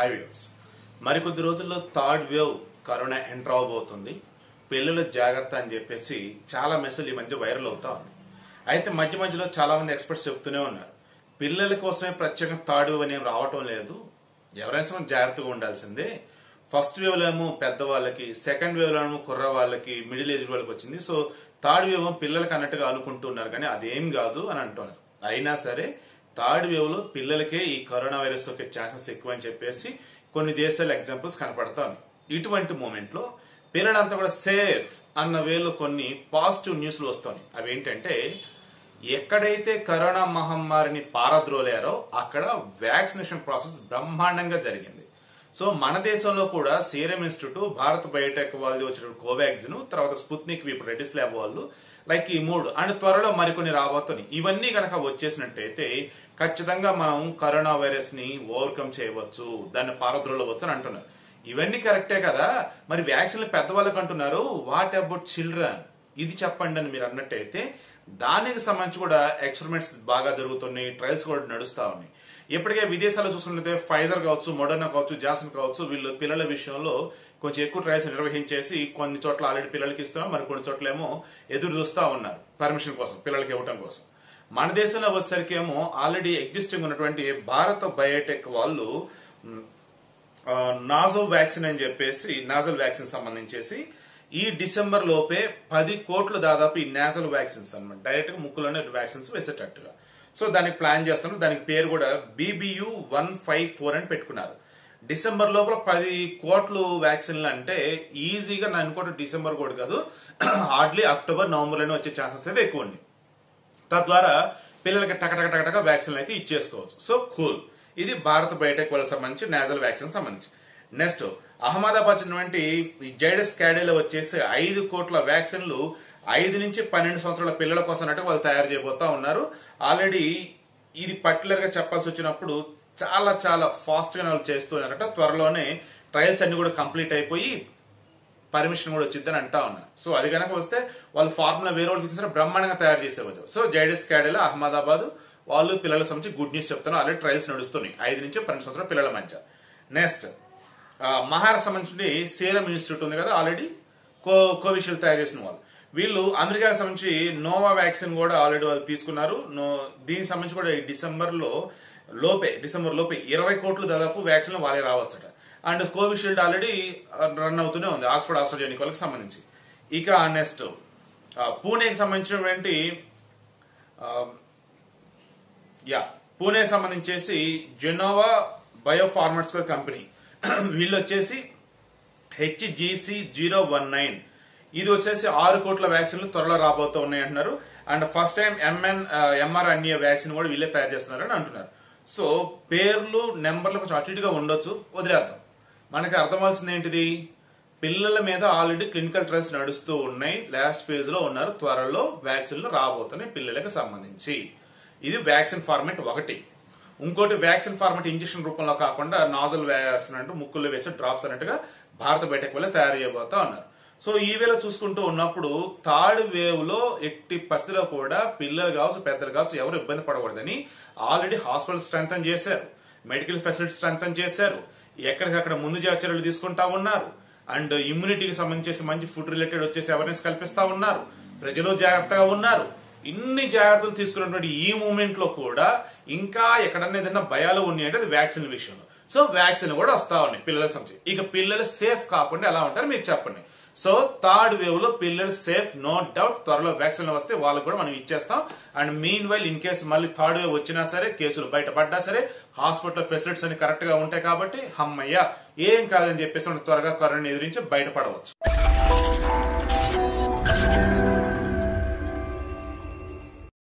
high waves మరికొద్ది రోజుల్లో third wave corona enter అవబోతుంది పిల్లలు జాగ్రత్త అని చెప్పేసి చాలా మెసేజ్ ఈ మధ్య వైరల్ అవుతా ఉంది అయితే మధ్య మధ్యలో చాలా మంది ఎక్స్పర్ట్స్ చెప్తూనే ఉన్నారు పిల్లల కోసమే ప్రత్యేకంగా థర్డ్ వేవ్ అనేవి రావటం లేదు ఎవరైనా సరే జాగ్రత్తగా ఉండాల్సిందే ఫస్ట్ వేవ్ లో ఏమో పెద్దవాళ్ళకి సెకండ్ వేవ్ లో ఏమో కుర్ర వాళ్ళకి మిడిల్ ఏజ్ వాళ్ళకి వచ్చింది సో థర్డ్ వేవ్ ఏమో పిల్లలకి అన్నట్టుగా అనుకుంటున్నారు కానీ అదేం కాదు అని అంటున్నారు అయినా సరే థర్డ్ వేవ్ లో పిల్లలకే ఈ కరోనా వైరస్ సోకే ఛాన్సెస్ ఎక్కువ అని చెప్పేసి కొన్ని దేశాల ఎగ్జాంపుల్స్ కనపడతా ఉన్నాయి ఇటువంటి మూమెంట్ లో పిల్లలంతా కూడా సేఫ్ అన్న వేలో కొన్ని పాజిటివ్ న్యూస్లు వస్తాయి అవి ఏంటంటే ఎక్కడైతే కరోనా మహమ్మారిని పారద్రోలారో అక్కడ వ్యాక్సినేషన్ ప్రాసెస్ బ్రహ్మాండంగా జరిగింది సో మన దేశంలో కూడా సీరం ఇన్స్టిట్యూట్ భారత్ బయోటెక్ వాళ్ళది వచ్చిన కోవాక్సిన్ తర్వాత స్పుత్నిక్ వి రెడ్డిస్ ల్యాబ్ వాళ్ళు లైక్ ఈ మూడు అండ్ త్వరలో మరికొన్ని రాబోతున్నాయి ఇవన్నీ కనుక వచ్చేసినట్టయితే ఖచ్చితంగా మనం కరోనా వైరస్ ని ఓవర్కమ్ చేయవచ్చు దాన్ని పారద్రోలవచ్చు అని అంటున్నారు ఇవన్నీ కరెక్టే కదా మరి వ్యాక్సిన్లు పెద్దవాళ్ళకి అంటున్నారు వాట్ అబౌట్ చిల్డ్రన్ ఇది చెప్పండి అని మీరు అన్నట్టయితే దానికి సంబంధించి కూడా ఎక్స్పెరిమెంట్స్ బాగా జరుగుతున్నాయి ట్రయల్స్ కూడా నడుస్తా ఉన్నాయి ఇప్పటికే విదేశాల్లో చూసుకుంటే ఫైజర్ కావచ్చు మోడర్నా కావచ్చు జాసన్ కావచ్చు వీళ్ళు పిల్లల విషయంలో కొంచెం ఎక్కువ ట్రయల్స్ నిర్వహించేసి కొన్ని చోట్ల ఆల్రెడీ పిల్లలకి ఇస్తున్నారు మరి కొన్ని చోట్ల ఏమో ఎదురు చూస్తా ఉన్నారు పర్మిషన్ కోసం పిల్లలకి ఇవ్వటం కోసం మన దేశంలో వచ్చేసరికి ఏమో ఆల్రెడీ ఎగ్జిస్టింగ్ ఉన్నటువంటి భారత బయోటెక్ వాళ్ళు నాజో వ్యాక్సిన్ అని చెప్పేసి నాజల్ వ్యాక్సిన్ సంబంధించేసి ఈ డిసెంబర్ లోపే పది కోట్లు దాదాపు ఈ నాజల్ వ్యాక్సిన్స్ అనమాట డైరెక్ట్ గా ముక్కులోనే వ్యాక్సిన్స్ వేసేటట్టుగా సో దానికి ప్లాన్ చేస్తున్నాం దానికి పేరు కూడా బీబీయు వన్ ఫైవ్ ఫోర్ అని పెట్టుకున్నారు డిసెంబర్ లోపల పది కోట్లు వ్యాక్సిన్లు అంటే ఈజీగా నేను అనుకోవడం డిసెంబర్ కూడా కాదు హార్డ్లీ అక్టోబర్ నవంబర్ లోనే వచ్చే ఛాన్సెస్ అయితే ఎక్కువ ఉంది తద్వారా పిల్లలకి టకటక టకటక వ్యాక్సిన్లు అయితే ఇచ్చేసుకోవచ్చు సో కూల్ ఇది భారత బయోటెక్ వాళ్ళకి సంబంధించి నేజల్ వ్యాక్సిన్ సంబంధించి నెక్స్ట్ అహ్మదాబాద్ చెందినటువంటి జైడస్ క్యాడేలో వచ్చేసి ఐదు కోట్ల వ్యాక్సిన్లు ఐదు నుంచి పన్నెండు సంవత్సరాల పిల్లల కోసం అన్నట్టు వాళ్ళు తయారు చేయబోతా ఉన్నారు ఆల్రెడీ ఇది పర్టికులర్ గా చెప్పాల్సి వచ్చినప్పుడు చాలా చాలా ఫాస్ట్ గా వాళ్ళు చేస్తున్నారట త్వరలోనే ట్రయల్స్ అన్ని కూడా కంప్లీట్ అయిపోయి పర్మిషన్ కూడా వచ్చిందని అంటా ఉన్నారు సో అది కనుక వస్తే వాళ్ళు ఫార్ములా వేరే వాళ్ళకి ఇచ్చిన బ్రహ్మాండంగా తయారు చేసేవచ్చు సో జైడస్ క్యాడేలో అహ్మదాబాద్ వాళ్ళు పిల్లల సంబంధించి గుడ్ న్యూస్ చెప్తున్నారు ఆల్రెడీ ట్రయల్స్ నడుస్తున్నాయి ఐదు నుంచి పన్నెండు సంవత్సరాల పిల్లల మధ్య నెక్స్ట్ మహారాష్ట్ర సంబంధించి సీరం ఇన్స్టిట్యూట్ ఉంది కదా ఆల్రెడీ కో కోవిషీల్డ్ తయారు చేసిన వాళ్ళు వీళ్ళు అమెరికాకి సంబంధించి నోవా వ్యాక్సిన్ కూడా ఆల్రెడీ వాళ్ళు తీసుకున్నారు నో దీనికి సంబంధించి కూడా ఈ డిసెంబర్ లో లోపే డిసెంబర్ లోపే ఇరవై కోట్లు దాదాపు వ్యాక్సిన్ వాళ్ళే రావచ్చట అండ్ కోవిషీల్డ్ ఆల్రెడీ రన్ అవుతూనే ఉంది ఆక్స్ఫర్డ్ ఆస్ట్రాజెనిక్ వాళ్ళకి సంబంధించి ఇక నెక్స్ట్ పూణేకి సంబంధించినటువంటి యా పూణే సంబంధించేసి జెనోవా బయోఫార్మాస్యూటికల్ కంపెనీ వీళ్ళు వచ్చేసి హెచ్జిసి జీరో వన్ నైన్ ఇది వచ్చేసి ఆరు కోట్ల వ్యాక్సిన్లు త్వరలో రాబోతూ ఉన్నాయి అంటున్నారు and first time MN mRNA vaccine కూడా వీళ్ళే తయారు చేస్తున్నారని అంటున్నారు సో పేర్లు నెంబర్లు కొంచెం అటు ఇటుగా ఉండొచ్చు వదిలేద్దాం మనకి అర్థమవలసింది ఏంటిది పిల్లల మీద ఆల్రెడీ క్లినికల్ ట్రయల్స్ నడుస్తూ ఉన్నాయి లాస్ట్ ఫేజ్ లో ఉన్నారు త్వరలో వ్యాక్సిన్లు రాబోతున్నాయి పిల్లలకు సంబంధించి ఇది వ్యాక్సిన్ ఫార్మేట్ ఒకటి ఇంకోటి వ్యాక్సిన్ ఫార్మేట్ ఇంజెక్షన్ రూపంలో కాకుండా నాజల్ వ్యాక్సిన్ అంటూ ముక్కుల్లో వేసే డ్రాప్స్ అన్నట్టుగా భారత బయటకు వెళ్ళి తయారు చేయబోతా ఉన్నారు సో ఈ వేళ చూసుకుంటూ ఉన్నప్పుడు థర్డ్ వేవ్ లో ఎట్టి పరిస్థితిలో కూడా పిల్లలు కావచ్చు పెద్దలు కావచ్చు ఎవరు ఇబ్బంది పడకూడదని ఆల్రెడీ హాస్పిటల్ స్ట్రెంగ్ చేశారు మెడికల్ ఫెసిలిటీ స్ట్రెంగ్ చేశారు ఎక్కడికక్కడ ముందు చర్యలు తీసుకుంటా ఉన్నారు అండ్ ఇమ్యూనిటీకి సంబంధించి మంచి ఫుడ్ రిలేటెడ్ వచ్చేసి అవేర్నెస్ కల్పిస్తా ఉన్నారు ప్రజలు జాగ్రత్తగా ఉన్నారు ఇన్ని జాగ్రత్తలు తీసుకున్నటువంటి ఈ మూమెంట్ లో కూడా ఇంకా ఎక్కడన్నా ఏదైనా భయాలు ఉన్నాయంటే అది వ్యాక్సిన్ విషయంలో సో వ్యాక్సిన్ కూడా వస్తా ఉన్నాయి పిల్లలకు సంబంధించి ఇక పిల్లలు సేఫ్ కాకుండా ఎలా ఉంటారు మీరు చెప్పండి సో థర్డ్ వేవ్ లో పిల్లలు సేఫ్ నో డౌట్ త్వరలో వ్యాక్సిన్ వస్తే వాళ్ళకి కూడా మనం ఇచ్చేస్తాం and meanwhile in case మళ్ళీ థర్డ్ వేవ్ వచ్చినా సరే కేసులు బయటపడ్డా సరే హాస్పిటల్ ఫెసిలిటీస్ అన్ని కరెక్ట్ గా ఉంటాయి కాబట్టి హమ్మయ్య ఏం కాదని చెప్పేసి మనం త్వరగా కరోనా ఎదిరించి బయటపడవచ్చు